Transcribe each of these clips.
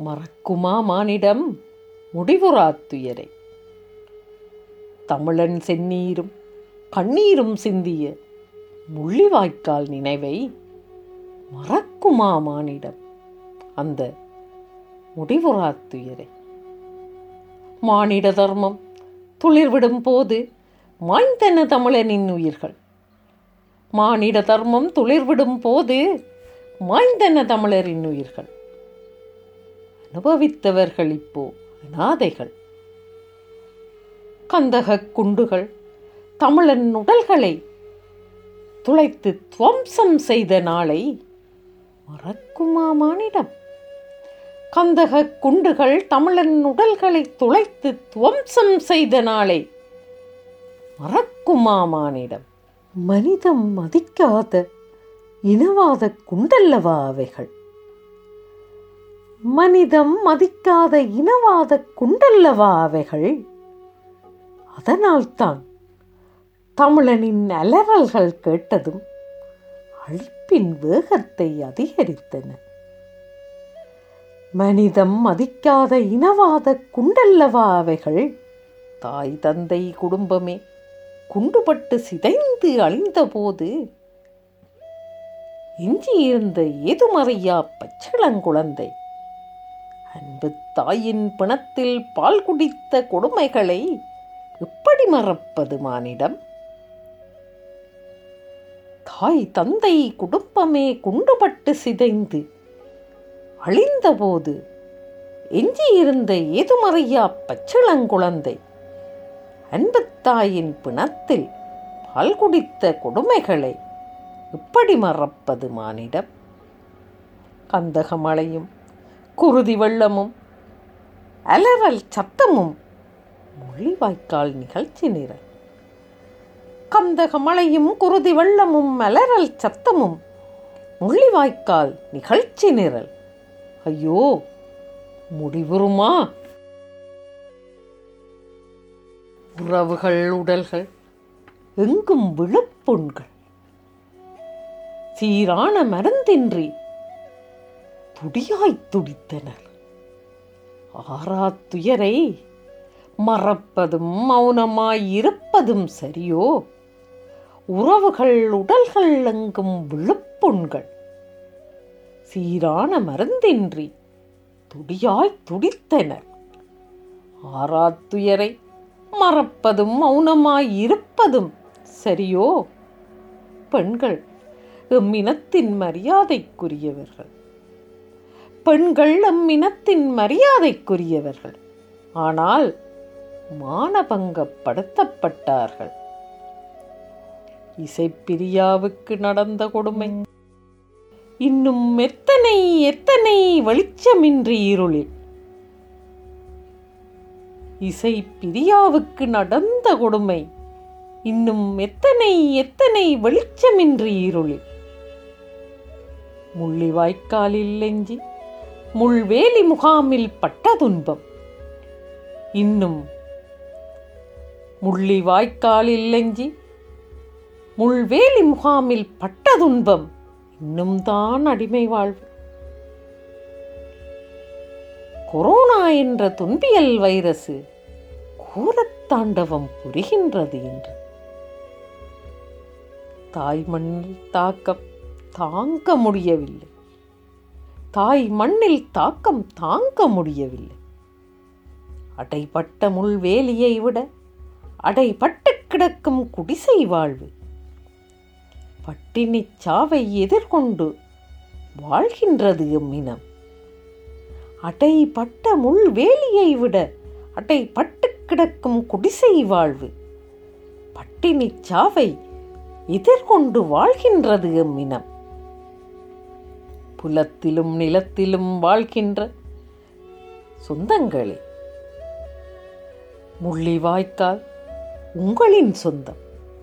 மறக்குமா மானிடம் முடிவுறாத்துயரை தமிழன் செந்நீரும் கண்ணீரும் சிந்திய முள்ளிவாய்க்கால் நினைவை மறக்குமா மானிடம் அந்த முடிவுறாத்துயரை மானிட தர்மம் துளிர்விடும் போது மாய்ந்தன தமிழனின் உயிர்கள் மானிட தர்மம் துளிர்விடும் போது மாய்ந்தன தமிழரின் உயிர்கள் அனுபவித்தவர்கள் இப்போ அனாதைகள் கந்தகக் குண்டுகள் தமிழன் உடல்களை துளைத்து துவம்சம் செய்த நாளை மறக்குமா மானிடம் கந்தகக் குண்டுகள் தமிழன் உடல்களை துளைத்து துவம்சம் செய்த நாளை மறக்குமா மானிடம் மனிதம் மதிக்காத இனவாத குண்டல்லவா அவைகள் மனிதம் மதிக்காத இனவாத குண்டல்லவா அவைகள் அதனால்தான் தமிழனின் அலறல்கள் கேட்டதும் அழிப்பின் வேகத்தை அதிகரித்தன மனிதம் மதிக்காத இனவாத குண்டல்லவா அவைகள் தாய் தந்தை குடும்பமே குண்டுபட்டு சிதைந்து அழிந்தபோது எஞ்சியிருந்த ஏதுமறையா பச்சிளங்குழந்தை அன்பு தாயின் பிணத்தில் பால் குடித்த கொடுமைகளை எப்படி மறப்பது மானிடம் தாய் தந்தை குடும்பமே குண்டுபட்டு சிதைந்து அழிந்தபோது எஞ்சியிருந்த ஏதுமறையா பச்சிளங்குழந்தை அன்புத்தாயின் பிணத்தில் பால் குடித்த கொடுமைகளை எப்படி மறப்பது மானிடம் கந்தகமழையும் குருதி வெள்ளமும் அலறல் சத்தமும் முள்ளிவாய்க்கால் நிகழ்ச்சி நிரல் கந்தக மழையும் குருதி வெள்ளமும் அலறல் சத்தமும் முள்ளிவாய்க்கால் நிகழ்ச்சி நிரல் ஐயோ முடிவுறுமா உறவுகள் உடல்கள் எங்கும் விழுப்புண்கள் சீரான மருந்தின்றி துடியாய் துடித்தனர் ஆறாத்துயரை மறப்பதும் மௌனமாய் இருப்பதும் சரியோ உறவுகள் உடல்கள் எங்கும் விழுப்புண்கள் சீரான மருந்தின்றி துடியாய் துடித்தனர் ஆறாத்துயரை மறப்பதும் மௌனமாய் இருப்பதும் சரியோ பெண்கள் எம் இனத்தின் மரியாதைக்குரியவர்கள் பெண்கள் எம் இனத்தின் மரியாதைக்குரியவர்கள் ஆனால் மானபங்கப்படுத்தப்பட்டார்கள் இசைப்பிரியாவுக்கு நடந்த கொடுமை இன்னும் எத்தனை எத்தனை வெளிச்சமின்றி இருளில் இசை பிரியாவுக்கு நடந்த கொடுமை இன்னும் எத்தனை எத்தனை வெளிச்சமின்றி இருளில் முள்ளிவாய்க்காலில் லெஞ்சி முள்வேலி முகாமில் பட்ட துன்பம் இன்னும் முள்ளிவாய்க்காலில் லெஞ்சி முள்வேலி முகாமில் பட்ட துன்பம் இன்னும் தான் அடிமை வாழ்வு கொரோனா என்ற துன்பியல் வைரசு கூரத்தாண்டவம் புரிகின்றது என்று தாய் மண்ணில் தாக்கம் தாங்க முடியவில்லை தாய் மண்ணில் தாக்கம் தாங்க முடியவில்லை அடைப்பட்ட முள்வேலியை விட அடைப்பட்டு கிடக்கும் குடிசை வாழ்வு பட்டினிச் சாவை எதிர்கொண்டு வாழ்கின்றது எம் இனம் அடைப்பட்ட முள்வேலியை விட அடைப்பட்டு கிடக்கும் குடிசை வாழ்வு பட்டினிச் சாவை எதிர்கொண்டு வாழ்கின்றது எம் இனம் புலத்திலும் நிலத்திலும் வாழ்கின்ற சொந்தங்களே முள்ளிவாய்க்கால் உங்களின் சொந்தம்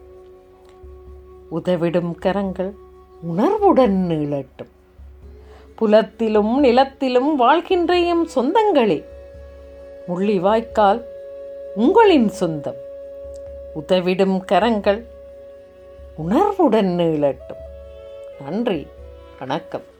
உதவிடும் கரங்கள் உணர்வுடன் நீளட்டும் புலத்திலும் நிலத்திலும் வாழ்கின்ற எம் சொந்தங்களே முள்ளிவாய்க்கால் உங்களின் சொந்தம் உதவிடும் கரங்கள் உணர்வுடன் நீளட்டும் நன்றி வணக்கம்